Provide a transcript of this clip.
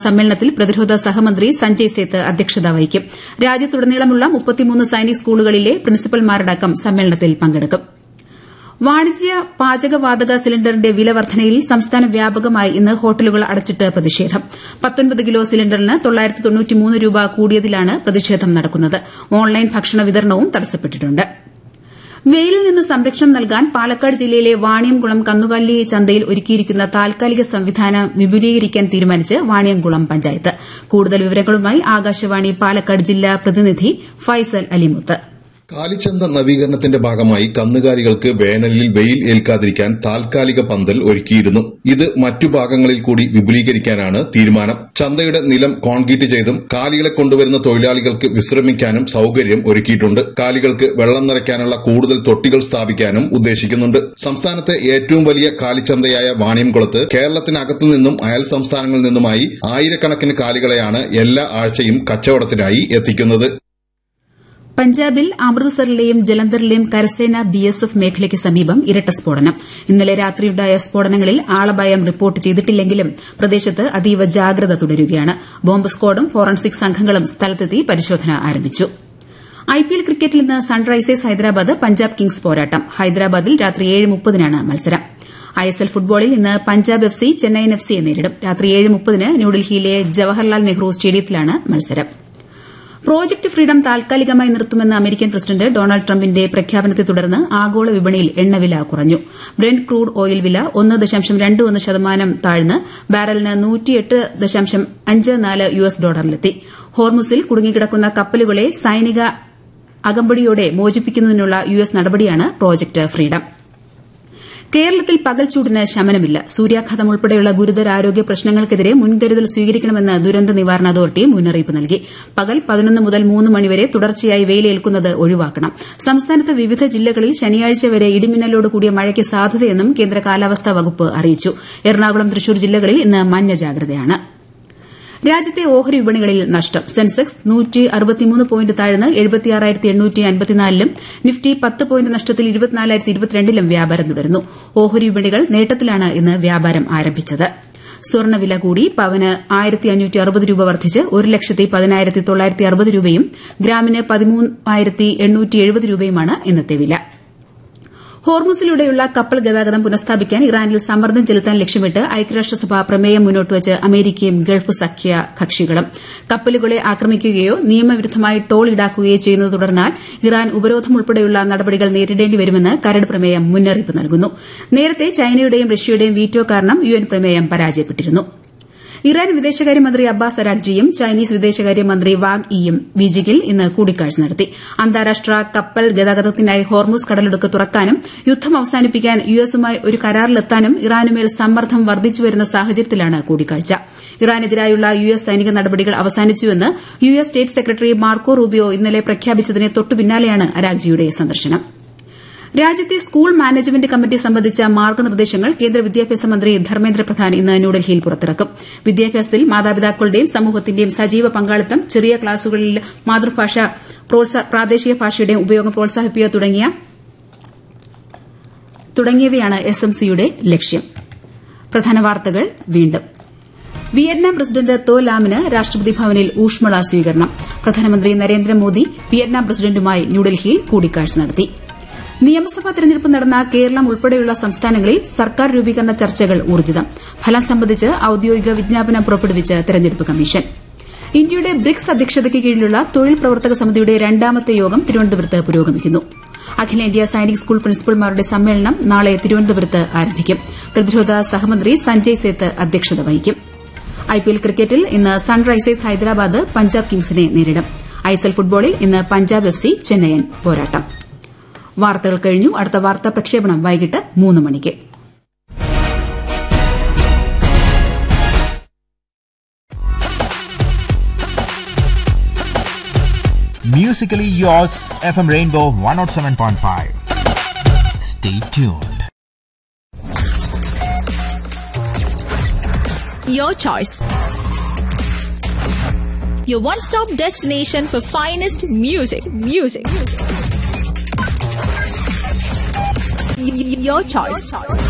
സമ്മേളനത്തിൽ പ്രതിരോധ സഹമന്ത്രി സഞ്ജയ് സേത്ത് അധ്യക്ഷത വഹിക്കും രാജ്യത്തുടനീളമുള്ള സൈനിക് സ്കൂളുകളിലെ പ്രിൻസിപ്പൽമാരടക്കം സമ്മേളനത്തിൽ പങ്കെടുക്കും വാണിജ്യ പാചകവാതക സിലിണ്ടറിന്റെ വില വർധനയിൽ സംസ്ഥാന വ്യാപകമായി ഇന്ന് ഹോട്ടലുകൾ അടച്ചിട്ട് പ്രതിഷേധം കിലോ സിലിണ്ടറിന് രൂപ കൂടിയതിലാണ് പ്രതിഷേധം നടക്കുന്നത് ഓൺലൈൻ ഭക്ഷണ വിതരണവും തടസ്സപ്പെട്ടിട്ടുണ്ട് വെയിലിൽ നിന്ന് സംരക്ഷണം നൽകാൻ പാലക്കാട് ജില്ലയിലെ വാണിയംകുളം കന്നുകാലി ചന്തയിൽ ഒരുക്കിയിരിക്കുന്ന താൽക്കാലിക സംവിധാനം വിപുലീകരിക്കാൻ തീരുമാനിച്ച് വാണിയംകുളം പഞ്ചായത്ത് കൂടുതൽ വിവരങ്ങളുമായി ആകാശവാണി പാലക്കാട് ജില്ലാ പ്രതിനിധി ഫൈസൽ അലിമുത്ത് കാലിച്ചന്ത നവീകരണത്തിന്റെ ഭാഗമായി കന്നുകാലികൾക്ക് വേനലിൽ വെയിൽ ഏൽക്കാതിരിക്കാൻ താൽക്കാലിക പന്തൽ ഒരുക്കിയിരുന്നു ഇത് മറ്റു ഭാഗങ്ങളിൽ കൂടി വിപുലീകരിക്കാനാണ് തീരുമാനം ചന്തയുടെ നിലം കോൺക്രീറ്റ് ചെയ്തും കാലികളെ കൊണ്ടുവരുന്ന തൊഴിലാളികൾക്ക് വിശ്രമിക്കാനും സൌകര്യം ഒരുക്കിയിട്ടുണ്ട് കാലികൾക്ക് വെള്ളം നിറയ്ക്കാനുള്ള കൂടുതൽ തൊട്ടികൾ സ്ഥാപിക്കാനും ഉദ്ദേശിക്കുന്നുണ്ട് സംസ്ഥാനത്തെ ഏറ്റവും വലിയ കാലിച്ചന്തയായ വാണിയംകുളത്ത് കേരളത്തിനകത്തു നിന്നും അയൽ സംസ്ഥാനങ്ങളിൽ നിന്നുമായി ആയിരക്കണക്കിന് കാലികളെയാണ് എല്ലാ ആഴ്ചയും കച്ചവടത്തിനായി എത്തിക്കുന്നത് പഞ്ചാബിൽ അമൃത്സറിലെയും ജലന്ധറിലെയും കരസേന ബിഎസ്എഫ് മേഖലയ്ക്ക് സമീപം ഇരട്ട സ്ഫോടനം ഇന്നലെ രാത്രിയുണ്ടായ സ്ഫോടനങ്ങളിൽ ആളപായം റിപ്പോർട്ട് ചെയ്തിട്ടില്ലെങ്കിലും പ്രദേശത്ത് അതീവ ജാഗ്രത തുടരുകയാണ് ബോംബ് സ്ക്വാഡും ഫോറൻസിക് സംഘങ്ങളും സ്ഥലത്തെത്തി പരിശോധന ആരംഭിച്ചു ഐപിഎൽ ക്രിക്കറ്റിൽ ഇന്ന് സൺറൈസേഴ്സ് ഹൈദരാബാദ് പഞ്ചാബ് കിങ്സ് പോരാട്ടം ഹൈദരാബാദിൽ രാത്രി ഏഴ് മുപ്പതിനാണ് മത്സരം ഐഎസ്എൽ ഫുട്ബോളിൽ ഇന്ന് Punjab F C Chennaiyin F സിയെ നേരിടും രാത്രി ഏഴ് മുപ്പതിന് ന്യൂഡൽഹിയിലെ ജവഹർലാൽ നെഹ്റു സ്റ്റേഡിയത്തിലാണ് മത്സരം പ്രോജക്ട് ഫ്രീഡം താൽക്കാലികമായി നിർത്തുമെന്ന അമേരിക്കൻ പ്രസിഡന്റ് ഡൊണാൾഡ് ട്രംപിന്റെ പ്രഖ്യാപനത്തെ തുടർന്ന് ആഗോള വിപണിയിൽ എണ്ണവില കുറഞ്ഞു ബ്രെന്റ് ക്രൂഡ് ഓയിൽ വില ഒന്ന് ദശാംശം രണ്ട് ഒന്ന് ശതമാനം താഴ്ന്ന് ബാരലിന് നൂറ്റിയെട്ട് ദശാംശം അഞ്ച് നാല് യു എസ് ഡോളറിലെത്തി ഹോർമുസിൽ കുടുങ്ങിക്കിടക്കുന്ന കപ്പലുകളെ സൈനിക അകമ്പടിയോടെ മോചിപ്പിക്കുന്നതിനുള്ള യു എസ് നടപടിയാണ് പ്രോജക്ട് ഫ്രീഡം കേരളത്തിൽ പകൽച്ചൂടിന് ശമനമില്ല സൂര്യാഘാതം ഉൾപ്പെടെയുള്ള ഗുരുതര ആരോഗ്യ പ്രശ്നങ്ങൾക്കെതിരെ മുൻകരുതൽ സ്വീകരിക്കണമെന്ന് ദുരന്ത നിവാരണ അതോറിറ്റി മുന്നറിയിപ്പ് നൽകി പകൽ പതിനൊന്ന് മുതൽ മൂന്ന് മണിവരെ തുടർച്ചയായി വെയിലേൽക്കുന്നത് ഒഴിവാക്കണം സംസ്ഥാനത്ത് വിവിധ ജില്ലകളിൽ ശനിയാഴ്ച വരെ ഇടിമിന്നലോട് കൂടിയ മഴയ്ക്ക് സാധ്യതയെന്നും കേന്ദ്ര കാലാവസ്ഥാ വകുപ്പ് അറിയിച്ചു എറണാകുളം തൃശൂർ ജില്ലകളിൽ ഇന്ന് മഞ്ഞ ജാഗ്രതയാണ് രാജ്യത്തെ ഓഹരി വിപണികളിൽ നഷ്ടം സെൻസെക്സ് പോയിന്റ് താഴ്ന്ന് ലും നിഫ്റ്റി പത്ത് പോയിന്റ് നഷ്ടത്തിൽ ലും വ്യാപാരം തുടരുന്നു ഓഹരി വിപണികൾ നേട്ടത്തിലാണ് ഇന്ന് വ്യാപാരം ആരംഭിച്ചത് സ്വർണ്ണവില കൂടി പവന് രൂപ വർദ്ധിച്ച് ഒരു ലക്ഷത്തി പതിനായിരത്തി തൊള്ളായിരത്തി അറുപത് രൂപയും ഗ്രാമിന് പതിമൂവായിരത്തി എണ്ണൂറ്റി എഴുപത് രൂപയുമാണ് ഇന്നത്തെ വില ഹോർമുസിലൂടെയുള്ള കപ്പൽ ഗതാഗതം പുനഃസ്ഥാപിക്കാൻ ഇറാനിൽ സമ്മർദ്ദം ചെലുത്താൻ ലക്ഷ്യമിട്ട് ഐക്യരാഷ്ട്രസഭ പ്രമേയം മുന്നോട്ടുവച്ച് അമേരിക്കയും ഗൾഫ് സഖ്യ കക്ഷികളും കപ്പലുകളെ ആക്രമിക്കുകയോ നിയമവിരുദ്ധമായി ടോൾ ഈടാക്കുകയോ ചെയ്യുന്നത് തുടർന്നാൽ ഇറാൻ ഉപരോധം ഉൾപ്പെടെയുള്ള നടപടികൾ നേരിടേണ്ടി വരുമെന്ന് കരട് പ്രമേയം മുന്നറിയിപ്പ് നൽകുന്നു നേരത്തെ ചൈനയുടെയും റഷ്യയുടെയും വീറ്റോ കാരണം യുഎൻ പ്രമേയം പരാജയപ്പെട്ടിരുന്നു ഇറാൻ വിദേശകാര്യമന്ത്രി അബ്ബാസ് അരാഗ്ജിയും ചൈനീസ് വിദേശകാര്യമന്ത്രി വാങ് ഇയും ബീജിംഗിൽ ഇന്ന് കൂടിക്കാഴ്ച നടത്തി അന്താരാഷ്ട്ര കപ്പൽ ഗതാഗതത്തിനായി ഹോർമുസ് കടലിടുക്ക് തുറക്കാനും യുദ്ധം അവസാനിപ്പിക്കാൻ യുഎസുമായി ഒരു കരാറിലെത്താനും ഇറാനുമേൽ സമ്മർദ്ദം വർദ്ധിച്ചുവരുന്ന സാഹചര്യത്തിലാണ് കൂടിക്കാഴ്ച ഇറാനെതിരായുള്ള യുഎസ് സൈനിക നടപടികൾ അവസാനിച്ചുവെന്ന് US state secretary Marco Rubio ഇന്നലെ പ്രഖ്യാപിച്ചതിന് തൊട്ടുപിന്നാലെയാണ് അരാഗ്ജിയുടെ സന്ദർശനം രാജ്യത്തെ സ്കൂൾ മാനേജ്മെന്റ് കമ്മിറ്റി സംബന്ധിച്ച മാർഗ്ഗനിർദ്ദേശങ്ങൾ കേന്ദ്ര വിദ്യാഭ്യാസ മന്ത്രി ധർമ്മേന്ദ്ര പ്രധാൻ ഇന്ന് ന്യൂഡൽഹിയിൽ പുറത്തിറക്കും വിദ്യാഭ്യാസത്തിൽ മാതാപിതാക്കളുടെയും സമൂഹത്തിന്റെയും സജീവ പങ്കാളിത്തം ചെറിയ ക്ലാസുകളിൽ മാതൃഭാഷ പ്രാദേശിക ഭാഷയുടെയും ഉപയോഗം പ്രോത്സാഹിപ്പിക്കുക തുടങ്ങിയവയാണ് എസ് എം സിയുടെ ലക്ഷ്യം പ്രധാന വാർത്തകൾ വീണ്ടും വിയറ്റ്നാം പ്രസിഡന്റ് തോ ലാമിന് രാഷ്ട്രപതി ഭവനിൽ ഊഷ്മള സ്വീകരണം പ്രധാനമന്ത്രി നരേന്ദ്രമോദി വിയറ്റ്നാം പ്രസിഡന്റുമായി ന്യൂഡൽഹിയിൽ കൂടിക്കാഴ്ച നടത്തി നിയമസഭാ തെരഞ്ഞെടുപ്പ് നടന്ന കേരളം ഉൾപ്പെടെയുള്ള സംസ്ഥാനങ്ങളിൽ സർക്കാർ രൂപീകരണ ചർച്ചകൾ ഊർജ്ജിതം ഫലം സംബന്ധിച്ച് ഔദ്യോഗിക വിജ്ഞാപനം പുറപ്പെടുവിച്ച് തെരഞ്ഞെടുപ്പ് കമ്മീഷൻ ഇന്ത്യയുടെ ബ്രിക്സ് അധ്യക്ഷതയ്ക്ക് കീഴിലുള്ള തൊഴിൽ പ്രവർത്തക സമിതിയുടെ രണ്ടാമത്തെ യോഗം തിരുവനന്തപുരത്ത് പുരോഗമിക്കുന്നു അഖിലേന്ത്യാ സൈനിക് സ്കൂൾ പ്രിൻസിപ്പൽമാരുടെ സമ്മേളനം നാളെ തിരുവനന്തപുരത്ത് ആരംഭിക്കും പ്രതിരോധ സഹമന്ത്രി സഞ്ജയ് സേത്ത് അധ്യക്ഷത വഹിക്കും ഐപിഎൽ ക്രിക്കറ്റിൽ ഇന്ന് സൺറൈസേഴ്സ് ഹൈദരാബാദ് പഞ്ചാബ് കിങ്സിനെ നേരിടും ഐഎസ്എൽ ഫുട്ബോളിൽ ഇന്ന് പഞ്ചാബ് എഫ് സി ചെന്നൈയൻ പോരാട്ടം വാർത്തകൾ കഴിഞ്ഞു അടുത്ത വാർത്താ പ്രക്ഷേപണം വൈകിട്ട് മൂന്ന് മണിക്ക് Musically yours, FM Rainbow 107.5. Stay tuned. Your choice. Your one-stop destination for finest music. Music. Y- y- Your choice.